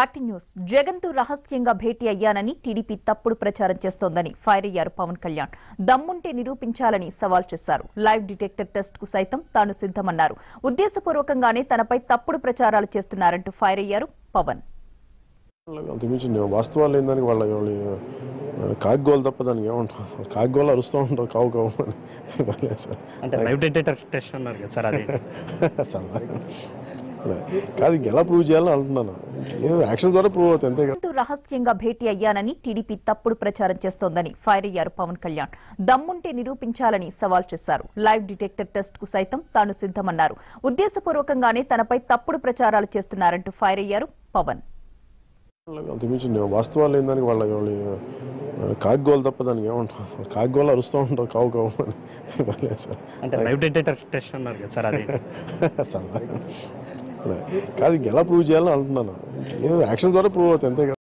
RT news Jagan తో రహస్యంగా భేటీ అయ్యానని టీడీపీ తప్పుడు ప్రచారం చేస్తోందని ఫైర్ అయ్యారు పవన్ కళ్యాణ్ దమ్ముంటే నిరూపించాలని సవాల్ చేశారు లైవ్ డిటెక్టర్ టెస్ట్ కు సైతం తాను సిద్ధమన్నారు ఉద్దేశపూర్వకంగానే తనపై తప్పుడు ప్రచారాలు చేస్తున్నారంటూ ఫైర్ అయ్యారు పవన్ అంతకుమించి నేను వాస్తవాలు ఏందానికి వాళ్ళ వాళ్ళ కాగ్గోలు తప్ప దానికి ఏమంటారు కాగ్గోలు అరుస్తూ ఉంటారు కావు కావు అని వాళ్ళే సార్. అంటే లైవ్ డిటెక్టర్ టెస్ట్ అన్నారు కదా సార్ అది సరదాగా. కాదు ఇంక ఎలా ప్రూవ్ చేయాలని అంటున్నాను ఏదో యాక్షన్ ద్వారా ప్రూవ్ అవుతుంది అంతే జగన్ తో రహస్యంగా భేటీ అయ్యానని టీడీపీ తప్పుడు ప్రచారం చేస్తోందని ఫైర్ అయ్యారు పవన్ కళ్యాణ్ దమ్ముంటే నిరూపించాలని సవాల్ చేశారు లైవ్ డిటెక్టర్ టెస్ట్ కు సైతం తాను సిద్ధమన్నారు ఉద్దేశపూర్వకంగానే తనపై తప్పుడు ప్రచారాలు చేస్తున్నారంటూ ఫైర్ అయ్యారు పవన్ అంతకుమించి నేను వాస్తవాలు ఏందానికి వాళ్ళ వాళ్ళ కాగ్గోలు తప్ప దానికి ఏమంటారు కాగ్గోలు అరుస్తూ ఉంటారు కావు కావు అని వాళ్ళే సార్. అంటే లైవ్ డిటెక్టర్ టెస్ట్ అన్నారు కదా సార్ అది సరదాగా. కాదు ఇంక ఎలా ప్రూవ్ చేయాలని అంటున్నాను ఏదో యాక్షన్ ద్వారా ప్రూవ్ అవుతుంది అంతే